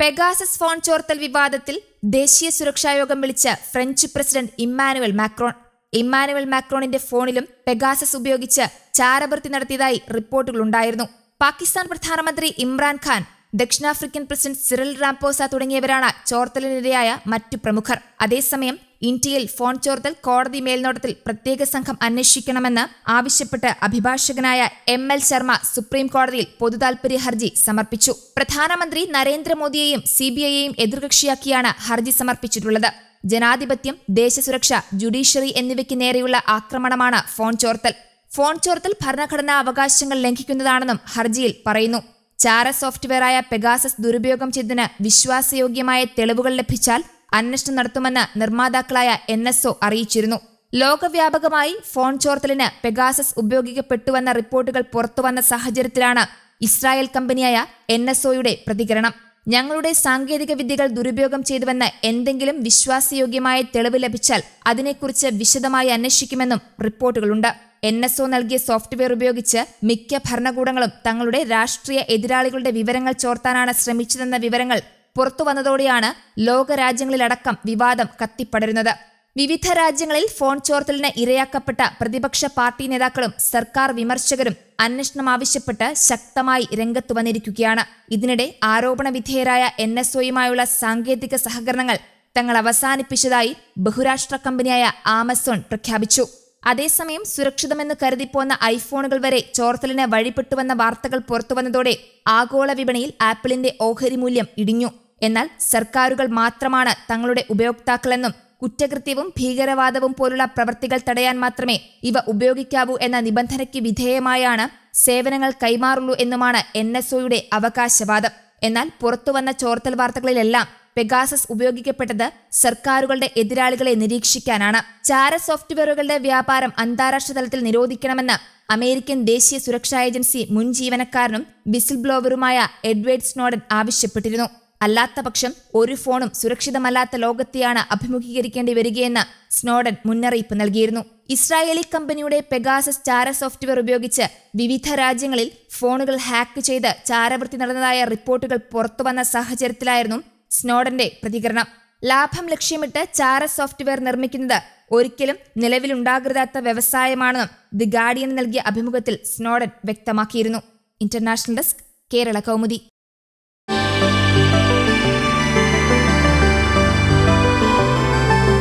Pegasus phone ചോർത്തൽ വിവാദത്തിൽ ദേശീയ സുരക്ഷാ യോഗം വിളിച്ച French president Emmanuel Macron Emmanuel മാക്രോണിന്റെ ഫോണിലും പെഗാസസ് ഉപയോഗിച്ച് ചാരവൃത്തി നടത്തിയതായി റിപ്പോർട്ടുകളുണ്ടായിരുന്നു പാകിസ്ഥാൻ പ്രധാനമന്ത്രി ഇമ്രാൻഖാൻ ദക്ഷിണാഫ്രിക്കൻ പ്രസിഡന്റ് സിറിൽ റാംപോസ തുടങ്ങിയവരാണ് ചോർത്തലിനിരയായ മറ്റു പ്രമുഖർ അതേസമയം ഇന്ത്യയിൽ ഫോൺ ചോർത്തൽ കോടതി മേൽനോട്ടത്തിൽ പ്രത്യേക സംഘം അന്വേഷിക്കണമെന്ന് ആവശ്യപ്പെട്ട് അഭിഭാഷകനായ എം എൽ ശർമ്മ സുപ്രീം കോടതിയിൽ പൊതുതാൽപര്യ ഹർജി സമർപ്പിച്ചു പ്രധാനമന്ത്രി നരേന്ദ്രമോദിയെയും സി ബി ഐയെയും എതിർകക്ഷിയാക്കിയാണ് ഹർജി സമർപ്പിച്ചിട്ടുള്ളത് ജനാധിപത്യം ദേശസുരക്ഷ ജുഡീഷ്യറി എന്നിവയ്ക്ക് നേരെയുള്ള ആക്രമണമാണ് ഫോൺ ചോർത്തൽ ഫോൺ ചോർത്തൽ ഭരണഘടനാ അവകാശങ്ങൾ ലംഘിക്കുന്നതാണെന്നും ഹർജിയിൽ പറയുന്നു ചാര സോഫ്റ്റ്വെയറായ പെഗാസസ് ദുരുപയോഗം ചെയ്തതിന് വിശ്വാസയോഗ്യമായ തെളിവുകൾ ലഭിച്ചാൽ അന്വേഷണം നടത്തുമെന്ന് നിർമ്മാതാക്കളായ എൻ എസ് ഒ അറിയിച്ചിരുന്നു ലോകവ്യാപകമായി ഫോൺ ചോർത്തലിന് പെഗാസസ് ഉപയോഗിക്കപ്പെട്ടുവെന്ന റിപ്പോർട്ടുകൾ പുറത്തുവന്ന സാഹചര്യത്തിലാണ് ഇസ്രായേൽ കമ്പനിയായ എൻ എസ് ഒയുടെ പ്രതികരണം ഞങ്ങളുടെ സാങ്കേതിക വിദ്യകൾ ദുരുപയോഗം ചെയ്തുവെന്ന് എന്തെങ്കിലും വിശ്വാസയോഗ്യമായ തെളിവ് ലഭിച്ചാൽ അതിനെക്കുറിച്ച് വിശദമായി അന്വേഷിക്കുമെന്നും റിപ്പോർട്ടുകളുണ്ട് എൻ എസ് ഒ നൽകിയ സോഫ്റ്റ്വെയർ ഉപയോഗിച്ച് മിക്ക ഭരണകൂടങ്ങളും തങ്ങളുടെ രാഷ്ട്രീയ എതിരാളികളുടെ വിവരങ്ങൾ ചോർത്താനാണ് ശ്രമിച്ചതെന്ന വിവരങ്ങൾ പുറത്തുവന്നതോടെയാണ് ലോകരാജ്യങ്ങളിലടക്കം വിവാദം കത്തിപ്പടരുന്നത് വിവിധ രാജ്യങ്ങളിൽ ഫോൺ ചോർത്തലിന് ഇരയാക്കപ്പെട്ട പ്രതിപക്ഷ പാർട്ടി നേതാക്കളും സർക്കാർ വിമർശകരും അന്വേഷണം ആവശ്യപ്പെട്ട് ശക്തമായി രംഗത്ത് വന്നിരിക്കുകയാണ് ഇതിനിടെ ആരോപണ വിധേയരായ എൻ എസ് ഒയുമായുള്ള സാങ്കേതിക സഹകരണങ്ങൾ തങ്ങൾ അവസാനിപ്പിച്ചതായി ബഹുരാഷ്ട്ര കമ്പനിയായ ആമസോൺ പ്രഖ്യാപിച്ചു അതേസമയം സുരക്ഷിതമെന്ന് കരുതിപ്പോന്ന ഐഫോണുകൾ വരെ ചോർത്തലിന് വഴിപ്പെട്ടുവെന്ന വാർത്തകൾ പുറത്തുവന്നതോടെ ആഗോള വിപണിയിൽ ആപ്പിളിന്റെ ഓഹരി മൂല്യം ഇടിഞ്ഞു എന്നാൽ സർക്കാരുകൾ മാത്രമാണ് തങ്ങളുടെ ഉപയോക്താക്കളെന്നും കുറ്റകൃത്യവും ഭീകരവാദവും പോലുള്ള പ്രവൃത്തികൾ തടയാൻ മാത്രമേ ഇവ ഉപയോഗിക്കാവൂ എന്ന നിബന്ധനയ്ക്ക് വിധേയമായാണ് സേവനങ്ങൾ കൈമാറുള്ളൂ എന്നുമാണ് എൻ എസ് ഒയുടെ അവകാശവാദം എന്നാൽ പുറത്തുവന്ന ചോർത്തൽ വാർത്തകളിലെല്ലാം പെഗാസസ് ഉപയോഗിക്കപ്പെട്ടത് സർക്കാരുകളുടെ എതിരാളികളെ നിരീക്ഷിക്കാനാണ് ചാര സോഫ്റ്റ്വെയറുകളുടെ വ്യാപാരം അന്താരാഷ്ട്ര തലത്തിൽ നിരോധിക്കണമെന്ന് അമേരിക്കൻ ദേശീയ സുരക്ഷാ ഏജൻസി മുൻ ജീവനക്കാരനും വിസിൽ ബ്ലോവറുമായ എഡ്വേർഡ് സ്നോഡൻ ആവശ്യപ്പെട്ടിരുന്നു അല്ലാത്തപക്ഷം ഒരു ഫോണും സുരക്ഷിതമല്ലാത്ത ലോകത്തെയാണ് അഭിമുഖീകരിക്കേണ്ടി വരികയെന്ന് സ്നോഡൻ മുന്നറിയിപ്പ് നൽകിയിരുന്നു ഇസ്രായേലി കമ്പനിയുടെ പെഗാസസ് ചാര സോഫ്റ്റ്വെയർ ഉപയോഗിച്ച് വിവിധ രാജ്യങ്ങളിൽ ഫോണുകൾ ഹാക്ക് ചെയ്ത് ചാരവൃത്തി നടന്നതായ റിപ്പോർട്ടുകൾ പുറത്തുവന്ന സാഹചര്യത്തിലായിരുന്നു സ്നോഡന്റെ പ്രതികരണം ലാഭം ലക്ഷ്യമിട്ട് ചാര സോഫ്റ്റ്വെയർ നിർമ്മിക്കുന്നത് ഒരിക്കലും നിലവിലുണ്ടാകരുതാത്ത വ്യവസായമാണെന്നും ദി ഗാർഡിയൻ നൽകിയ അഭിമുഖത്തിൽ സ്നോഡൻ വ്യക്തമാക്കിയിരുന്നു ഇന്റർനാഷണൽ ഡെസ്ക് കേരള കൗമുദി